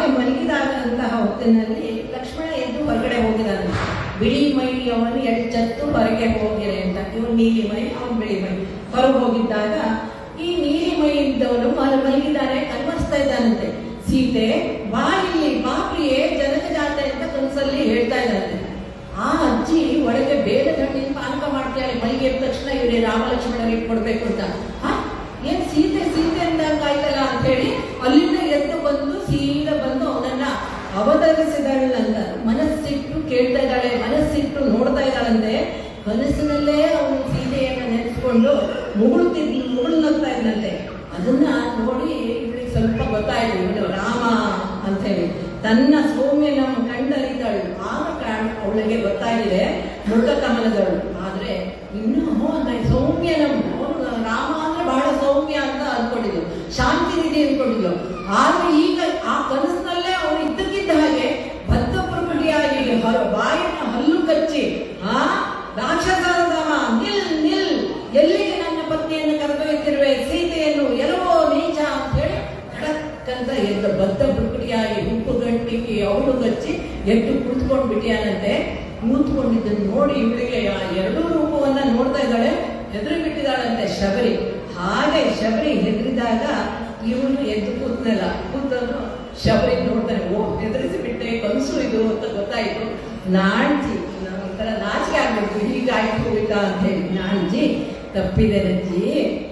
ಹಾಗೆ ಮಲಗಿದಾದಂತಹ ಹೊತ್ತಿನಲ್ಲಿ ಲಕ್ಷ್ಮಣ ಎದ್ದು ಹೊರಗಡೆ ಹೋಗಿದ್ದಾನೆ ಬಿಳಿ ಮೈ ಅವನು ಎಚ್ಚತ್ತು ಹೊರಗೆ ಹೋಗಿರೆ ಅಂತ ಇವನು ನೀಲಿ ಮೈ ಅವನು ಬಿಳಿ ಮೈ ಹೊರಗೆ ಹೋಗಿದ್ದಾಗ ಈ ನೀಲಿ ಮೈ ಇದ್ದವನು ಮಲ ಮಲಗಿದ್ದಾನೆ ಕನ್ವರ್ಸ್ತಾ ಇದ್ದಾನಂತೆ ಸೀತೆ ಬಾ ಇಲ್ಲಿ ಬಾ ಪ್ರಿಯೆ ಜನಕ ಜಾತೆ ಅಂತ ಕನಸಲ್ಲಿ ಹೇಳ್ತಾ ಇದ್ದಾನೆ ಆ ಅಜ್ಜಿ ಒಳಗೆ ಬೇರೆ ಹಣ್ಣಿನ ಪಾನಕ ಮಾಡ್ತಾಳೆ ಮೈಗೆ ಎದ್ದ ತಕ್ಷಣ ಇವರೇ ರಾಮ ಲಕ್ಷ್ಮಣರಿಗೆ ಕೊಡ್ಬೇಕು ಅಂತ ಹಾ ಏನ್ ಸೀತೆ ಸೀತೆ ಅಂದಾಗ ಆಯ್ತಲ್ಲ ಅಂತ ಹೇಳಿ ಅಲ್ಲಿಂದ ಎದ್ದು ಬಂದು ಸೀದಾ ಬಂದು ಅವನನ್ನ ಅವತರಿಸಿದಳಂತ ಮನಸ್ಸಿಟ್ಟು ಕೇಳ್ತಾ ಇದ್ದಾಳೆ ಮನಸ್ಸಿಟ್ಟು ನೋಡ್ತಾ ಇದ್ದಾಳಂತೆ ಕನಸಿನಲ್ಲೇ ಅವನು ಸೀತೆಯನ್ನ ನೆನೆಸ್ಕೊಂಡು ಮುಗುಳ್ತಿದ್ ಮುಗುಳ್ನಗ್ತಾ ಇದ್ದಂತೆ ಅದನ್ನ ನೋಡಿ ಇವಳಿಗೆ ಸ್ವಲ್ಪ ಗೊತ್ತಾಯ್ತು ಇವನು ರಾಮ ಅಂತ ಹೇಳಿ ತನ್ನ ಸೌಮ್ಯನ ಕಂಡರಿದಳು ಆಗ ಕಾಣ್ ಅವಳಿಗೆ ಗೊತ್ತಾಗಿದೆ ಮೃಗ ಕಮಲದಳು ಆದ್ರೆ ಇನ್ನು ಅಂತ ಸೌಮ್ಯನಂ ಅವನು ರಾಮ ಅಂದ್ರೆ ಬಹಳ ಸೌಮ್ಯ ಅಂತ ಅನ್ಕೊಂಡಿದ್ಲು ಶಾಂತಿ ನಿಧಿ ಅನ್ಕೊಂಡಿದ್ಲು ಆದ್ರೆ ಈಗ ಆ ಕನಸಿನಲ್ಲೇ ಅವನು ಇದ್ದಕ್ಕಿದ್ದ ಹಾಗೆ ಬದ್ಧ ಪ್ರಕೃತಿಯಾಗಿ ಹೊರ ಬಾಯಿನ ಹಲ್ಲು ಕಚ್ಚಿ ಆ ರಾಕ್ಷಸರದವ ನಿಲ್ ನಿಲ್ ಎಲ್ಲಿಗೆ ನನ್ನ ಪತ್ನಿಯನ್ನು ಕರೆದೊಯ್ತಿರುವೆ ಸೀತೆಯನ್ನು ಎಲ್ಲವೋ ನೀಚ ಅಂತ ಹೇಳಿ ಖಡಕ್ಕಂತ ಎದ್ದ ಬದ್ಧ ಪ್ರಕೃತಿಯಾಗಿ ಉಪ್ಪು ಗಂಟಿಗೆ ಅವಳು ಗಚ್ಚಿ ಎದ್ದು ಕುಳಿತುಕೊಂಡು ಬಿಟ್ಟಿಯಾನಂತೆ ಕೂತ್ಕೊಂಡಿದ್ದನ್ನು ನೋಡಿ ಇವಳಿಗೆ ಆ ಎರಡೂ ರೂಪವನ್ನ ನೋಡ್ತಾ ಇದ್ದಾಳೆ ಹೆದರಿ ಬಿಟ್ಟಿದ್ದಾಳಂತೆ ಶಬರಿ ಹಾಗೆ ಶಬರಿ ಹೆದರಿದಾಗ ಇವನು ಎದ್ದು ಕೂತ್ನಲ್ಲ ಕೂತನು ಶಬರಿ ನೋಡ್ತಾನೆ ಓ ಹೆದರಿಸಿ ಬಿಟ್ಟೆ ಕನಸು ಇದು ಅಂತ ಗೊತ್ತಾಯ್ತು ನಾಣ್ಜಿ ಒಂಥರ ನಾಚಿಕೆ ಆಗ್ಬೇಕು ಹೀಗಾಯ್ತು ಇಲ್ಲ ಅಂತ ಹೇಳಿ ನಾಣ್ಜಿ ತಪ್ಪಿದೆ ನಜ್ಜಿ